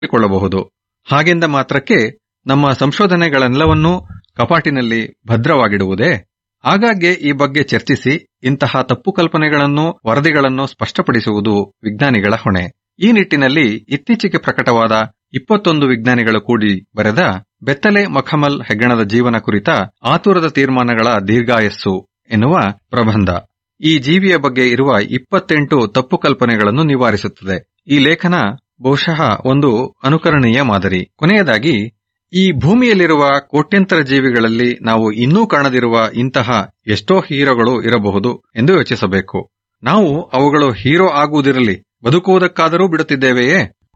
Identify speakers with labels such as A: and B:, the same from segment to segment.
A: ಕೊಳ್ಳಬಹುದು ಹಾಗೆಂದ ಮಾತ್ರಕ್ಕೆ ನಮ್ಮ ಸಂಶೋಧನೆಗಳೆಲ್ಲವನ್ನೂ ಕಪಾಟಿನಲ್ಲಿ ಭದ್ರವಾಗಿಡುವುದೇ ಆಗಾಗ್ಗೆ ಈ ಬಗ್ಗೆ ಚರ್ಚಿಸಿ ಇಂತಹ ತಪ್ಪು ಕಲ್ಪನೆಗಳನ್ನು ವರದಿಗಳನ್ನು ಸ್ಪಷ್ಟಪಡಿಸುವುದು ವಿಜ್ಞಾನಿಗಳ ಹೊಣೆ ಈ ನಿಟ್ಟಿನಲ್ಲಿ ಇತ್ತೀಚೆಗೆ ಪ್ರಕಟವಾದ ಇಪ್ಪತ್ತೊಂದು ವಿಜ್ಞಾನಿಗಳು ಕೂಡಿ ಬರೆದ ಬೆತ್ತಲೆ ಮಖಮಲ್ ಹೆಗ್ಗಣದ ಜೀವನ ಕುರಿತ ಆತುರದ ತೀರ್ಮಾನಗಳ ದೀರ್ಘಾಯಸ್ಸು ಎನ್ನುವ ಪ್ರಬಂಧ ಈ ಜೀವಿಯ ಬಗ್ಗೆ ಇರುವ ಇಪ್ಪತ್ತೆಂಟು ತಪ್ಪು ಕಲ್ಪನೆಗಳನ್ನು ನಿವಾರಿಸುತ್ತದೆ ಈ ಲೇಖನ ಬಹುಶಃ ಒಂದು ಅನುಕರಣೀಯ ಮಾದರಿ ಕೊನೆಯದಾಗಿ ಈ ಭೂಮಿಯಲ್ಲಿರುವ ಕೋಟ್ಯಂತರ ಜೀವಿಗಳಲ್ಲಿ ನಾವು ಇನ್ನೂ ಕಾಣದಿರುವ ಇಂತಹ ಎಷ್ಟೋ ಹೀರೋಗಳು ಇರಬಹುದು ಎಂದು ಯೋಚಿಸಬೇಕು ನಾವು ಅವುಗಳು ಹೀರೋ ಆಗುವುದಿರಲಿ ಬದುಕುವುದಕ್ಕಾದರೂ ಬಿಡುತ್ತಿದ್ದೇವೆಯೇ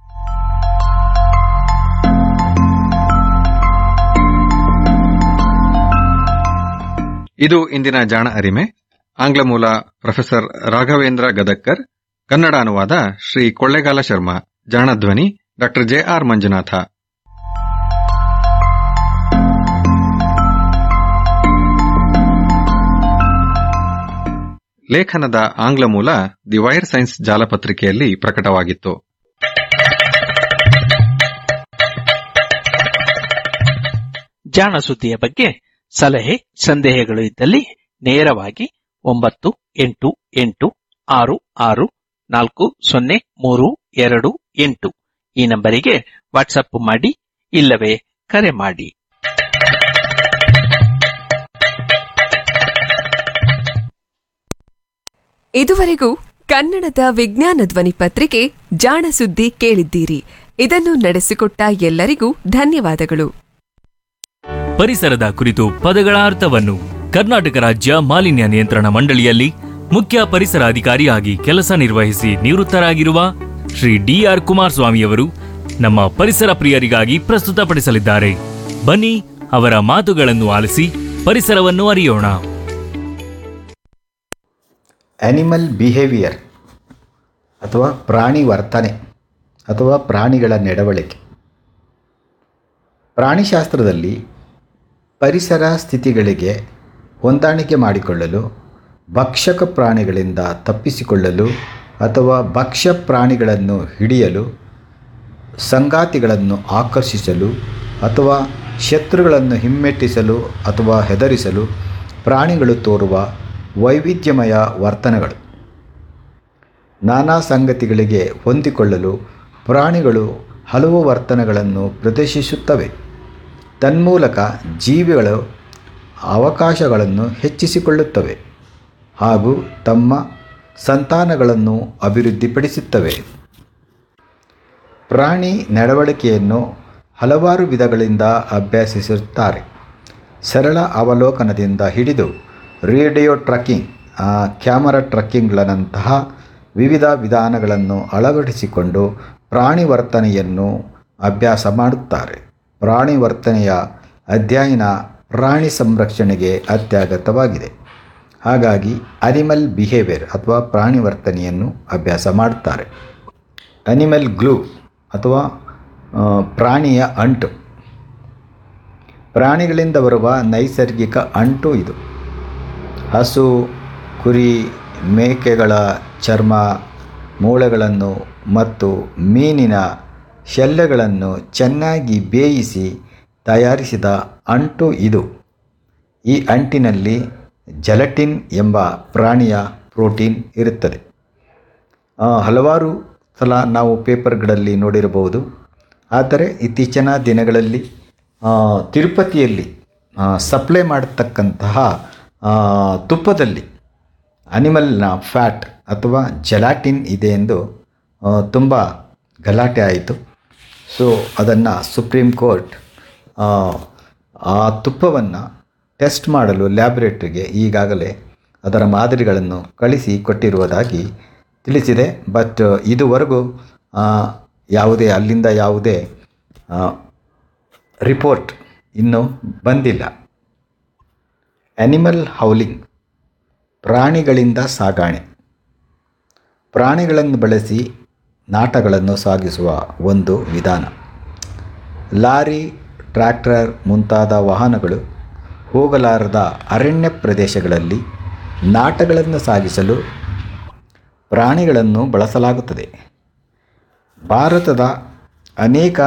A: ಇದು ಇಂದಿನ ಜಾಣ ಅರಿಮೆ ಆಂಗ್ಲ ಮೂಲ ಪ್ರೊಫೆಸರ್ ರಾಘವೇಂದ್ರ ಗದಕ್ಕರ್ ಕನ್ನಡ ಅನುವಾದ ಶ್ರೀ ಕೊಳ್ಳೆಗಾಲ ಶರ್ಮಾ ಜಾಣಧ್ವನಿ ಡಾಕ್ಟರ್ ಜೆ ಆರ್ ಮಂಜುನಾಥ ಲೇಖನದ ಆಂಗ್ಲ ಮೂಲ ದಿ ವೈರ್ ಸೈನ್ಸ್ ಜಾಲಪತ್ರಿಕೆಯಲ್ಲಿ ಪ್ರಕಟವಾಗಿತ್ತು
B: ಜಾಣ ಸುದ್ದಿಯ ಬಗ್ಗೆ ಸಲಹೆ ಸಂದೇಹಗಳು ಇದ್ದಲ್ಲಿ ನೇರವಾಗಿ ಒಂಬತ್ತು ಎಂಟು ಎಂಟು ಆರು ಆರು ನಾಲ್ಕು ಸೊನ್ನೆ ಮೂರು ಎರಡು ಎಂಟು ಈ ನಂಬರಿಗೆ ವಾಟ್ಸಪ್ ಮಾಡಿ ಇಲ್ಲವೇ ಕರೆ ಮಾಡಿ
C: ಇದುವರೆಗೂ ಕನ್ನಡದ ವಿಜ್ಞಾನ ಧ್ವನಿ ಪತ್ರಿಕೆ ಜಾಣ ಸುದ್ದಿ ಕೇಳಿದ್ದೀರಿ ಇದನ್ನು ನಡೆಸಿಕೊಟ್ಟ ಎಲ್ಲರಿಗೂ ಧನ್ಯವಾದಗಳು
D: ಪರಿಸರದ ಕುರಿತು ಪದಗಳ ಅರ್ಥವನ್ನು ಕರ್ನಾಟಕ ರಾಜ್ಯ ಮಾಲಿನ್ಯ ನಿಯಂತ್ರಣ ಮಂಡಳಿಯಲ್ಲಿ ಮುಖ್ಯ ಪರಿಸರ ಅಧಿಕಾರಿಯಾಗಿ ಕೆಲಸ ನಿರ್ವಹಿಸಿ ನಿವೃತ್ತರಾಗಿರುವ ಶ್ರೀ ಡಿಆರ್ ಕುಮಾರಸ್ವಾಮಿಯವರು ನಮ್ಮ ಪರಿಸರ ಪ್ರಿಯರಿಗಾಗಿ ಪ್ರಸ್ತುತಪಡಿಸಲಿದ್ದಾರೆ ಬನ್ನಿ ಅವರ ಮಾತುಗಳನ್ನು ಆಲಿಸಿ ಪರಿಸರವನ್ನು ಅರಿಯೋಣ
E: ಆ್ಯನಿಮಲ್ ಬಿಹೇವಿಯರ್ ಅಥವಾ ಪ್ರಾಣಿ ವರ್ತನೆ ಅಥವಾ ಪ್ರಾಣಿಗಳ ನಡವಳಿಕೆ ಪ್ರಾಣಿಶಾಸ್ತ್ರದಲ್ಲಿ ಪರಿಸರ ಸ್ಥಿತಿಗಳಿಗೆ ಹೊಂದಾಣಿಕೆ ಮಾಡಿಕೊಳ್ಳಲು ಭಕ್ಷಕ ಪ್ರಾಣಿಗಳಿಂದ ತಪ್ಪಿಸಿಕೊಳ್ಳಲು ಅಥವಾ ಭಕ್ಷ್ಯ ಪ್ರಾಣಿಗಳನ್ನು ಹಿಡಿಯಲು ಸಂಗಾತಿಗಳನ್ನು ಆಕರ್ಷಿಸಲು ಅಥವಾ ಶತ್ರುಗಳನ್ನು ಹಿಮ್ಮೆಟ್ಟಿಸಲು ಅಥವಾ ಹೆದರಿಸಲು ಪ್ರಾಣಿಗಳು ತೋರುವ ವೈವಿಧ್ಯಮಯ ವರ್ತನೆಗಳು ನಾನಾ ಸಂಗತಿಗಳಿಗೆ ಹೊಂದಿಕೊಳ್ಳಲು ಪ್ರಾಣಿಗಳು ಹಲವು ವರ್ತನೆಗಳನ್ನು ಪ್ರದರ್ಶಿಸುತ್ತವೆ ತನ್ಮೂಲಕ ಜೀವಿಗಳು ಅವಕಾಶಗಳನ್ನು ಹೆಚ್ಚಿಸಿಕೊಳ್ಳುತ್ತವೆ ಹಾಗೂ ತಮ್ಮ ಸಂತಾನಗಳನ್ನು ಅಭಿವೃದ್ಧಿಪಡಿಸುತ್ತವೆ ಪ್ರಾಣಿ ನಡವಳಿಕೆಯನ್ನು ಹಲವಾರು ವಿಧಗಳಿಂದ ಅಭ್ಯಸಿಸುತ್ತಾರೆ ಸರಳ ಅವಲೋಕನದಿಂದ ಹಿಡಿದು ರೇಡಿಯೋ ಟ್ರಕ್ಕಿಂಗ್ ಕ್ಯಾಮರಾ ಟ್ರಕ್ಕಿಂಗ್ಗಳಂತಹ ವಿವಿಧ ವಿಧಾನಗಳನ್ನು ಅಳವಡಿಸಿಕೊಂಡು ಪ್ರಾಣಿ ವರ್ತನೆಯನ್ನು ಅಭ್ಯಾಸ ಮಾಡುತ್ತಾರೆ ಪ್ರಾಣಿ ವರ್ತನೆಯ ಅಧ್ಯಯನ ಪ್ರಾಣಿ ಸಂರಕ್ಷಣೆಗೆ ಅತ್ಯಗತ್ಯವಾಗಿದೆ ಹಾಗಾಗಿ ಅನಿಮಲ್ ಬಿಹೇವಿಯರ್ ಅಥವಾ ಪ್ರಾಣಿ ವರ್ತನೆಯನ್ನು ಅಭ್ಯಾಸ ಮಾಡುತ್ತಾರೆ ಅನಿಮಲ್ ಗ್ಲೂ ಅಥವಾ ಆ, ಪ್ರಾಣಿಯ ಅಂಟು ಪ್ರಾಣಿಗಳಿಂದ ಬರುವ ನೈಸರ್ಗಿಕ ಅಂಟು ಇದು ಹಸು ಕುರಿ ಮೇಕೆಗಳ ಚರ್ಮ ಮೂಳೆಗಳನ್ನು ಮತ್ತು ಮೀನಿನ ಶೆಲ್ಲೆಗಳನ್ನು ಚೆನ್ನಾಗಿ ಬೇಯಿಸಿ ತಯಾರಿಸಿದ ಅಂಟು ಇದು ಈ ಅಂಟಿನಲ್ಲಿ ಜೆಲಟಿನ್ ಎಂಬ ಪ್ರಾಣಿಯ ಪ್ರೋಟೀನ್ ಇರುತ್ತದೆ ಆ, ಹಲವಾರು ಸಲ ನಾವು ಪೇಪರ್ಗಳಲ್ಲಿ ನೋಡಿರಬಹುದು ಆದರೆ ಇತ್ತೀಚಿನ ದಿನಗಳಲ್ಲಿ ಆ, ತಿರುಪತಿಯಲ್ಲಿ ಸಪ್ಲೈ ಮಾಡತಕ್ಕಂತಹ ಆ, ತುಪ್ಪದಲ್ಲಿ ಅನಿಮಲ್ನ ಫ್ಯಾಟ್ ಅಥವಾ ಜೆಲಾಟಿನ್ ಇದೆ ಎಂದು ತುಂಬ ಗಲಾಟೆ ಆಯಿತು ಸೊ ಅದನ್ನು ಸುಪ್ರೀಂ ಕೋರ್ಟ್ ಆ, ಆ ತುಪ್ಪವನ್ನು ಟೆಸ್ಟ್ ಮಾಡಲು ಲ್ಯಾಬೊರೇಟರಿಗೆ ಈಗಾಗಲೇ ಅದರ ಮಾದರಿಗಳನ್ನು ಕಳಿಸಿ ಕೊಟ್ಟಿರುವುದಾಗಿ ತಿಳಿಸಿದೆ ಬಟ್ ಇದುವರೆಗೂ ಆ, ಯಾವುದೇ ಅಲ್ಲಿಂದ ಯಾವುದೇ ಆ, ರಿಪೋರ್ಟ್ ಇನ್ನೂ ಬಂದಿಲ್ಲ ಆ್ಯನಿಮಲ್ ಹೌಲಿಂಗ್ ಪ್ರಾಣಿಗಳಿಂದ ಸಾಗಾಣೆ ಪ್ರಾಣಿಗಳನ್ನು ಬಳಸಿ ನಾಟಗಳನ್ನು ಸಾಗಿಸುವ ಒಂದು ವಿಧಾನ ಲಾರಿ ಟ್ರ್ಯಾಕ್ಟರ್ ಮುಂತಾದ ವಾಹನಗಳು ಹೋಗಲಾರದ ಅರಣ್ಯ ಪ್ರದೇಶಗಳಲ್ಲಿ ನಾಟಗಳನ್ನು ಸಾಗಿಸಲು ಪ್ರಾಣಿಗಳನ್ನು ಬಳಸಲಾಗುತ್ತದೆ ಭಾರತದ ಅನೇಕ